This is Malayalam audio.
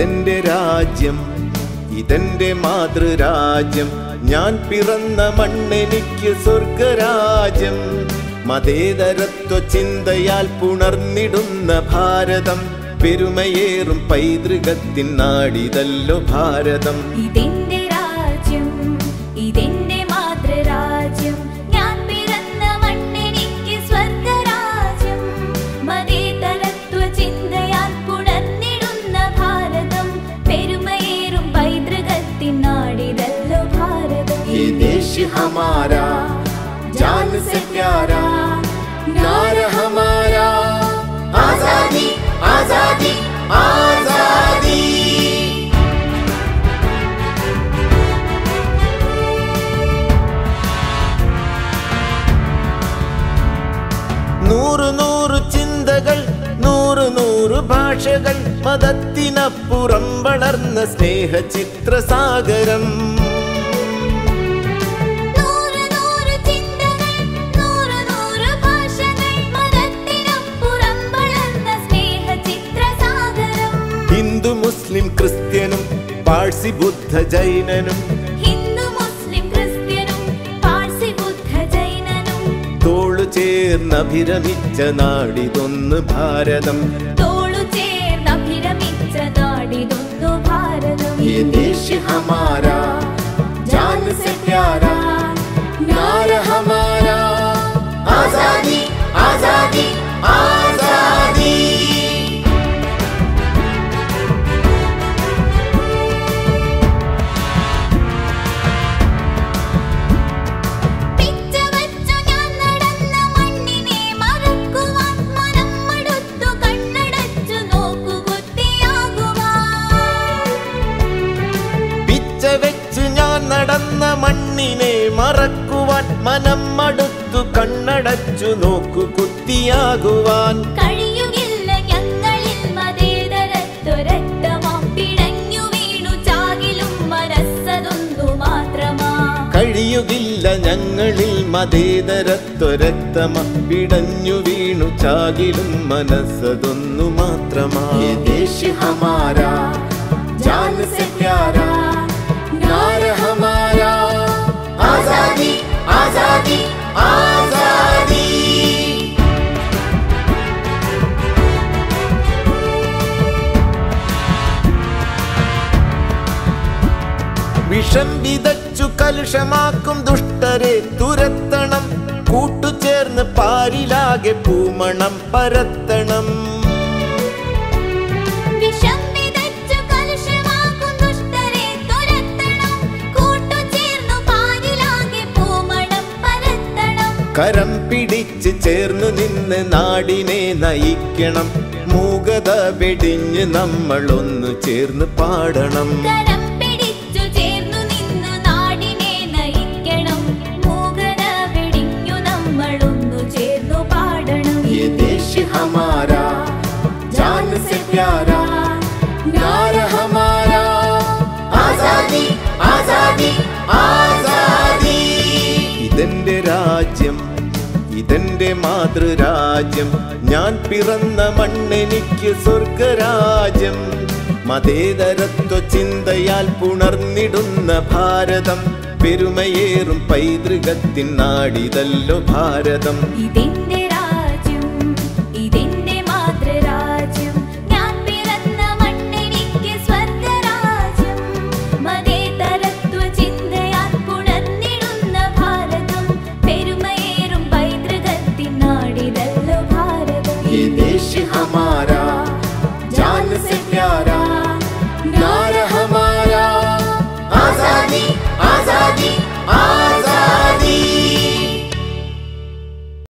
ഇതെന്റെ രാജ്യം ഇതെന്റെ മാതൃരാജ്യം ഞാൻ പിറന്ന മണ്ണെനിക്ക് സ്വർഗരാജ്യം മതേതരത്വ ചിന്തയാൽ പുണർന്നിടുന്ന ഭാരതം പെരുമയേറും പൈതൃകത്തിൻ നാടിതല്ലോ ഭാരതം ഇതെന്റെ രാജ്യം ഇതെന്റെ മാതൃരാജ്യം ഞാൻ പിറന്ന മണ്ണെനിക്ക് സ്വർഗരാജ്യം മതേതരത്വ ചിന്തയാൽ പുണർന്നിടുന്ന ഭാരതം പെരുമയേറും പൈതൃകത്തിൻ നാടിതല്ലോ ഭാരതം ये देश हमारा जान से प्यारा प्यार हमारा आजादी आजादी आजादी നൂറ് നൂറ് ചിന്തകൾ നൂറ് നൂറ് ഭാഷകൾ മതത്തിനപ്പുറം വളർന്ന സ്നേഹചിത്രസാഗരം നൂറ് നൂറ് ചിന്തകൾ നൂറ് നൂറ് ഭാഷകൾ മതത്തിനപ്പുറം വളർന്ന സ്നേഹചിത്രസാഗരം ഹിന്ദു മുസ്ലിം ക്രിസ്ത്യനും പാഴ്സി ബുദ്ധ ജൈനനും ഹിന്ദു മുസ്ലിം ക്രിസ്ത്യനും പാഴ്സി ബുദ്ധ ജൈനനും തോളു ചേർന്നഭിരമിച്ച നാടിതൊന്ന് ഭാരതം തോളു ചേർന്ന് അഭിരമിച്ച നാടിതൊന്നു ഭാരതം ये देश हमारा जान से प्यारा प्यार हमारा आजादी आजादी आजादी പിച്ച വച്ചു ഞാൻ നടന്ന മണ്ണിനെ മറക്കുവാൻ മനം മടുത്തു കണ്ണടച്ചു നോക്കു പിച്ച വെച്ച് ഞാൻ നടന്ന മണ്ണിനെ മറക്കുവാൻ മനം മടുത്തു കണ്ണടച്ചു നോക്കു കുത്തിയാകുവാൻ കഴിയുകില്ല ഞങ്ങളിൽ മതേതരത്വരക്തമാം പിടഞ്ഞു വീണു ചാകിലും മനസ്സതൊന്നു മാത്രമാ കഴിയുകില്ല ഞങ്ങളിൽ മതേതരത്വരക്തമ പിടഞ്ഞു വീണു ചാകിലും മനസ്സതൊന്നു മാത്രമാ ये देश हमारा जान से प्यारा प्यार हमारा आजादी आजादी आजादी വിഷം വിതച്ചു കലുഷമാക്കും ദുഷ്ടരെ തുരത്തണം കൂട്ടുചേർന്ന് പാരിലാകെ പൂമണം പരത്തണം വിഷം വിതച്ചു കലുഷമാക്കും ദുഷ്ടരെ തുരത്തണം കൂട്ടുചേർന്നു പാലിലാകെ പൂമണം പരത്തണം കരം പിടിച്ച് ചേർന്നു നിന്ന് നാടിനെ നയിക്കണം മൂകത വെടിഞ്ഞ് നമ്മളൊന്നു ചേർന്ന് പാടണം കരം പിടിച്ചു ചേർന്നു നിന്ന് നാടിനെ നയിക്കണം മൂകത വെടിഞ്ഞു നമ്മളൊന്നു ചേർന്നു പാടണം ये देश हमारा जान से प्यारा प्यार हमारा आजादी आजादी आजादी ഇതെന്റെ രാജ്യം ഇതെന്റെ മാതൃരാജ്യം ഞാൻ പിറന്ന മണ്ണെനിക്ക് സ്വർഗരാജ്യം മതേതരത്വ ചിന്തയാൽ പുണർന്നിടുന്ന ഭാരതം പെരുമയേറും പൈതൃകത്തിൻ നാടിതല്ലോ ഭാരതം ഇതെന്റെ